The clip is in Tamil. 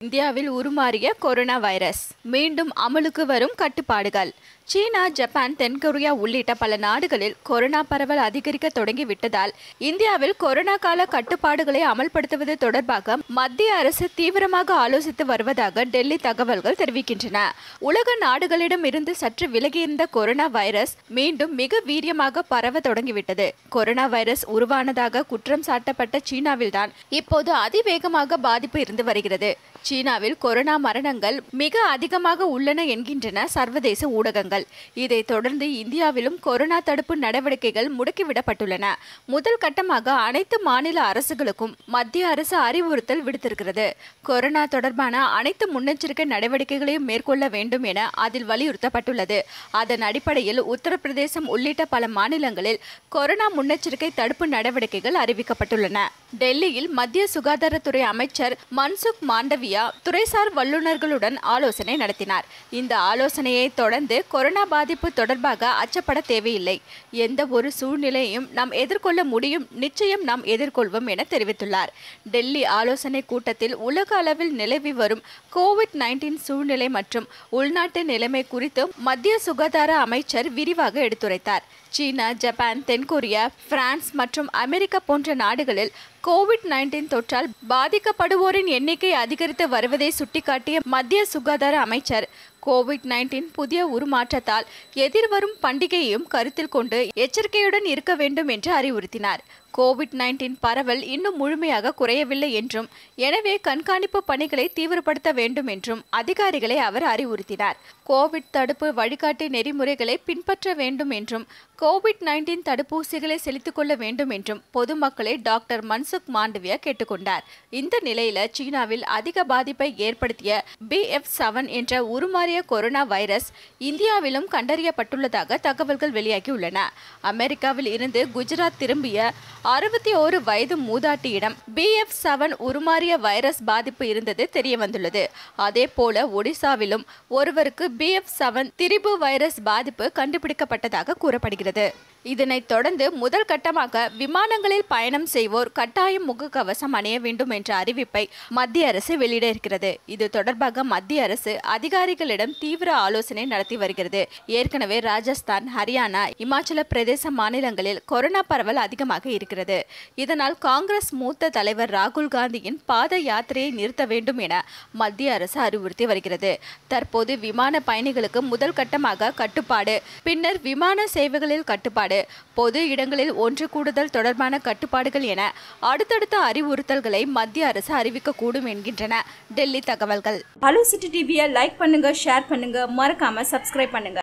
இந்தியாவில் உருமாறிய கொரோனா வைரஸ் மீண்டும் அமலுக்கு வரும் கட்டுப்பாடுகள் சீனா ஜப்பான் தென்கொரியா உள்ளிட்ட பல நாடுகளில் கொரோனா பரவல் அதிகரிக்க தொடங்கிவிட்டதால் இந்தியாவில் கொரோனா கால கட்டுப்பாடுகளை அமல்படுத்துவது தொடர்பாக மத்திய அரசு தீவிரமாக ஆலோசித்து வருவதாக டெல்லி தகவல்கள் தெரிவிக்கின்றன உலக நாடுகளிடம் இருந்து சற்று விலகியிருந்த கொரோனா வைரஸ் மீண்டும் மிக வீரியமாக பரவ தொடங்கிவிட்டது கொரோனா வைரஸ் உருவானதாக குற்றம் சாட்டப்பட்ட சீனாவில்தான் இப்போது அதிவேகமாக பாதிப்பு இருந்து வருகிறது சீனாவில் கொரோனா மரணங்கள் மிக அதிகமாக உள்ளன என்கின்றன சர்வதேச ஊடகங்கள் இதைத் தொடர்ந்து இந்தியாவிலும் கொரோனா தடுப்பு நடவடிக்கைகள் முடுக்கிவிடப்பட்டுள்ளன முதல் கட்டமாக அனைத்து மாநில அரசுகளுக்கும் மத்திய அரசு அறிவுறுத்தல் விடுத்திருக்கிறது கொரோனா தொடர்பான அனைத்து முன்னெச்சரிக்கை நடவடிக்கைகளையும் மேற்கொள்ள வேண்டும் என அதில் வலியுறுத்தப்பட்டுள்ளது அதன் அடிப்படையில் உத்தரப்பிரதேசம் உள்ளிட்ட பல மாநிலங்களில் கொரோனா முன்னெச்சரிக்கை தடுப்பு நடவடிக்கைகள் அறிவிக்கப்பட்டுள்ளன டெல்லியில் மத்திய சுகாதாரத்துறை அமைச்சர் மன்சுக் மாண்டவியா துறைசார் வல்லுநர்களுடன் ஆலோசனை நடத்தினார் இந்த ஆலோசனையை தொடர்ந்து கொரோனா பாதிப்பு தொடர்பாக அச்சப்பட தேவையில்லை எந்த ஒரு சூழ்நிலையும் நாம் எதிர்கொள்ள முடியும் நிச்சயம் நாம் எதிர்கொள்வோம் என தெரிவித்துள்ளார் டெல்லி ஆலோசனை கூட்டத்தில் உலக அளவில் நிலவி வரும் கோவிட் நைன்டீன் சூழ்நிலை மற்றும் உள்நாட்டு நிலைமை குறித்து மத்திய சுகாதார அமைச்சர் விரிவாக எடுத்துரைத்தார் சீனா ஜப்பான் தென்கொரியா பிரான்ஸ் மற்றும் அமெரிக்கா போன்ற நாடுகளில் கோவிட் நைன்டீன் தொற்றால் பாதிக்கப்படுவோரின் எண்ணிக்கை அதிகரித்து வருவதை சுட்டிக்காட்டிய மத்திய சுகாதார அமைச்சர் கோவிட் நைன்டீன் புதிய உருமாற்றத்தால் எதிர்வரும் பண்டிகையையும் கருத்தில் கொண்டு எச்சரிக்கையுடன் இருக்க வேண்டும் என்று அறிவுறுத்தினார் கோவிட் நைன்டீன் பரவல் இன்னும் முழுமையாக குறையவில்லை என்றும் எனவே கண்காணிப்பு பணிகளை தீவிரப்படுத்த வேண்டும் என்றும் அதிகாரிகளை அவர் அறிவுறுத்தினார் கோவிட் தடுப்பு வழிகாட்டு நெறிமுறைகளை பின்பற்ற வேண்டும் என்றும் கோவிட் நைன்டீன் தடுப்பூசிகளை செலுத்திக் கொள்ள வேண்டும் என்றும் பொதுமக்களை டாக்டர் மன்சுக் மாண்டவியா கேட்டுக்கொண்டார் இந்த நிலையில சீனாவில் அதிக பாதிப்பை ஏற்படுத்திய பி எஃப் செவன் என்ற உருமாறிய கொரோனா வைரஸ் இந்தியாவிலும் கண்டறியப்பட்டுள்ளதாக தகவல்கள் வெளியாகியுள்ளன அமெரிக்காவில் இருந்து குஜராத் திரும்பிய அறுபத்தி ஓரு வயது மூதாட்டியிடம் பி எஃப் செவன் உருமாறிய வைரஸ் பாதிப்பு இருந்தது தெரியவந்துள்ளது அதே போல ஒடிசாவிலும் ஒருவருக்கு பி எஃப் செவன் திரிபு வைரஸ் பாதிப்பு கண்டுபிடிக்கப்பட்டதாக கூறப்படுகிறது இதனைத் தொடர்ந்து முதல் கட்டமாக விமானங்களில் பயணம் செய்வோர் கட்டாயம் முகக்கவசம் அணிய வேண்டும் என்ற அறிவிப்பை மத்திய அரசு வெளியிட இருக்கிறது இது தொடர்பாக மத்திய அரசு அதிகாரிகளிடம் தீவிர ஆலோசனை நடத்தி வருகிறது ஏற்கனவே ராஜஸ்தான் ஹரியானா இமாச்சல பிரதேச மாநிலங்களில் கொரோனா பரவல் அதிகமாக இருக்கிறது இதனால் காங்கிரஸ் மூத்த தலைவர் ராகுல் காந்தியின் பாத யாத்திரையை நிறுத்த வேண்டும் என மத்திய அரசு அறிவுறுத்தி வருகிறது தற்போது விமான பயணிகளுக்கு முதல் கட்டமாக கட்டுப்பாடு பின்னர் விமான சேவைகளில் கட்டுப்பாடு பொது இடங்களில் ஒன்று கூடுதல் தொடர்பான கட்டுப்பாடுகள் என அடுத்தடுத்த அறிவுறுத்தல்களை மத்திய அரசு அறிவிக்கக்கூடும் என்கின்றன டெல்லி தகவல்கள் ஹலோ சிட்டி டிவியை லைக் பண்ணுங்க ஷேர் பண்ணுங்க மறக்காம சப்ஸ்கிரைப் பண்ணுங்க